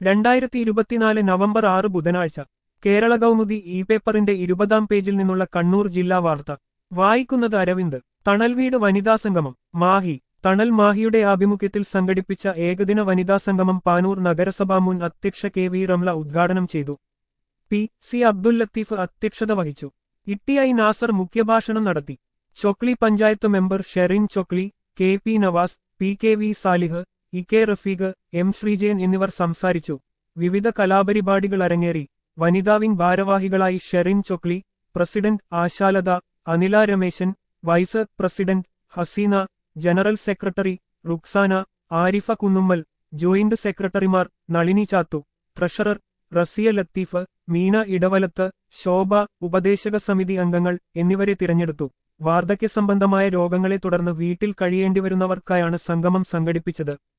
രണ്ടായിരത്തി ഇരുപത്തിനാല് നവംബർ ആറ് ബുധനാഴ്ച കേരള കൗമുദി ഇ പേപ്പറിന്റെ ഇരുപതാം പേജിൽ നിന്നുള്ള കണ്ണൂർ ജില്ലാ വാർത്ത വായിക്കുന്നത് അരവിന്ദ് തണൽവീട് വനിതാ സംഗമം മാഹി തണൽ മാഹിയുടെ ആഭിമുഖ്യത്തിൽ സംഘടിപ്പിച്ച ഏകദിന വനിതാ സംഗമം പാനൂർ നഗരസഭാ മുൻ അധ്യക്ഷ കെ വി റംല ഉദ്ഘാടനം ചെയ്തു പി സി അബ്ദുൽ ലത്തീഫ് അധ്യക്ഷത വഹിച്ചു ഇട്ടിഐ നാസർ മുഖ്യഭാഷണം നടത്തി Chokli panchayat member Sherin Chokli K P Navas P K V Salih E K Rafeeq M Sreejayan എന്നിവർ സംസാരിച്ചു വിവിധ കലാപരിപാടികൾ അരങ്ങേറി വനിതാവിൻ ഭാരവാഹികളായി Sherin Chokli president Ashalatha Anila Rameshan vice president Haseena general secretary Ruksana Arifa Kunnummal joint സെക്രട്ടറിമാർ നളിനി ചാത്തു ട്രഷറർ റസിയ ലത്തീഫ് മീന ഇടവലത്ത് ശോഭ ഉപദേശക സമിതി അംഗങ്ങൾ എന്നിവരെ തിരഞ്ഞെടുത്തു വാർദ്ധക്യ സംബന്ധമായ രോഗങ്ങളെ തുടർന്ന് വീട്ടിൽ കഴിയേണ്ടിവരുന്നവർക്കായാണ് സംഗമം സംഘടിപ്പിച്ചത്